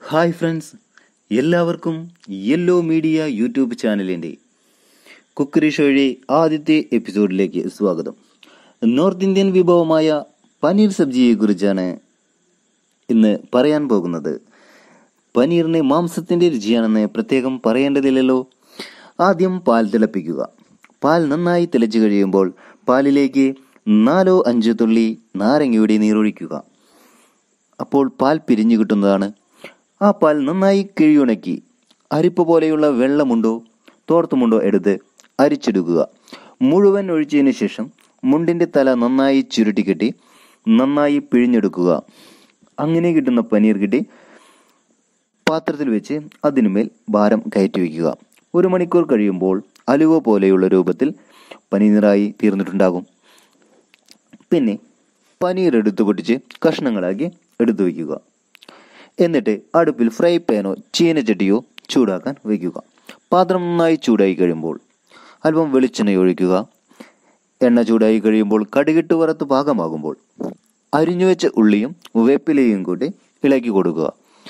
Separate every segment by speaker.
Speaker 1: hi friends എല്ലാവർക്കും yellow media YouTube ചാനലിൻ്റെ cookery ഷോയുടെ ആദ്യത്തെ എപ്പിസോഡിലേക്ക് സ്വാഗതം നോർത്ത് ഇന്ത്യൻ വിഭവമായ പനീർ സബ്ജിയെക്കുറിച്ചാണ് ഇന്ന് പറയാൻ പോകുന്നത് പനീറിന് മാംസത്തിൻ്റെ രുചിയാണെന്ന് പ്രത്യേകം പറയേണ്ടതില്ലല്ലോ ആദ്യം പാൽ തിളപ്പിക്കുക പാൽ നന്നായി തിളച്ചു കഴിയുമ്പോൾ പാലിലേക്ക് നാലോ അഞ്ചോ തുള്ളി നാരങ്ങയുടെ നീരൊഴിക്കുക അപ്പോൾ പാൽ പിരിഞ്ഞു കിട്ടുന്നതാണ് ആ പാൽ നന്നായി കിഴിയുണക്കി അരിപ്പ് പോലെയുള്ള വെള്ളമുണ്ടോ തോർത്തുമുണ്ടോ എടുത്ത് അരിച്ചെടുക്കുക മുഴുവൻ ഒഴിച്ചതിന് ശേഷം മുണ്ടിൻ്റെ തല നന്നായി ചുരുട്ടിക്കെട്ടി നന്നായി പിഴിഞ്ഞെടുക്കുക അങ്ങനെ കിട്ടുന്ന പനീർ കിട്ടി പാത്രത്തിൽ വെച്ച് അതിനുമേൽ ഭാരം കയറ്റി വയ്ക്കുക ഒരു മണിക്കൂർ കഴിയുമ്പോൾ അലുവ പോലെയുള്ള രൂപത്തിൽ പനീറായി തീർന്നിട്ടുണ്ടാകും പിന്നെ പനീർ എടുത്തു പൊട്ടിച്ച് കഷ്ണങ്ങളാക്കി എടുത്തു വയ്ക്കുക എന്നിട്ട് അടുപ്പിൽ ഫ്രൈ പാനോ ചീനച്ചട്ടിയോ ചൂടാക്കാൻ വയ്ക്കുക പാത്രം നന്നായി ചൂടായി കഴിയുമ്പോൾ അല്പം വെളിച്ചെണ്ണ ഒഴിക്കുക എണ്ണ ചൂടായി കഴിയുമ്പോൾ കടുകിട്ട് വറുത്ത് പാകമാകുമ്പോൾ അരിഞ്ഞു വെച്ച ഉള്ളിയും വേപ്പിലയും കൂട്ടി ഇളക്കി കൊടുക്കുക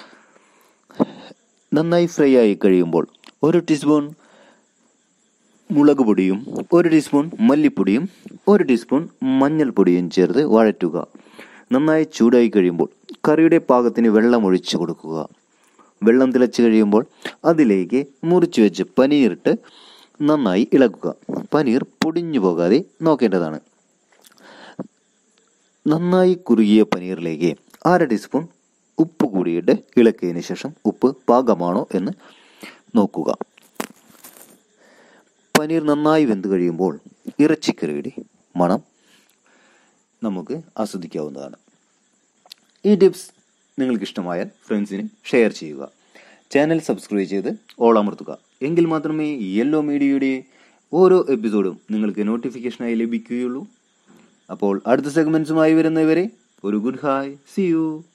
Speaker 1: നന്നായി ഫ്രൈ ആയി കഴിയുമ്പോൾ ഒരു ടീസ്പൂൺ മുളക് പൊടിയും ഒരു ടീസ്പൂൺ മല്ലിപ്പൊടിയും ഒരു ടീസ്പൂൺ മഞ്ഞൾപ്പൊടിയും ചേർത്ത് വഴറ്റുക നന്നായി ചൂടായി കഴിയുമ്പോൾ കറിയുടെ പാകത്തിന് വെള്ളം ഒഴിച്ചു കൊടുക്കുക വെള്ളം തിളച്ച് കഴിയുമ്പോൾ അതിലേക്ക് മുറിച്ചു വെച്ച് പനീറിട്ട് നന്നായി ഇളക്കുക പനീർ പൊടിഞ്ഞു പോകാതെ നോക്കേണ്ടതാണ് നന്നായി കുറുകിയ പനീറിലേക്ക് അര ടീസ്പൂൺ ഉപ്പ് കൂടിയിട്ട് ഇളക്കിയതിന് ശേഷം ഉപ്പ് പാകമാണോ എന്ന് നോക്കുക പനീർ നന്നായി വെന്ത് കഴിയുമ്പോൾ ഇറച്ചിക്കറിയുടെ മണം നമുക്ക് ആസ്വദിക്കാവുന്നതാണ് ഈ ടിപ്സ് നിങ്ങൾക്ക് ഇഷ്ടമായാൽ ഫ്രണ്ട്സിന് ഷെയർ ചെയ്യുക ചാനൽ സബ്സ്ക്രൈബ് ചെയ്ത് ഓൾ അമർത്തുക എങ്കിൽ മാത്രമേ യെല്ലോ മീഡിയയുടെ ഓരോ എപ്പിസോഡും നിങ്ങൾക്ക് നോട്ടിഫിക്കേഷനായി ലഭിക്കുകയുള്ളൂ അപ്പോൾ അടുത്ത സെഗ്മെൻറ്റ്സുമായി വരുന്നവരെ ഒരു ഗുഡ് ഹായ് സി യു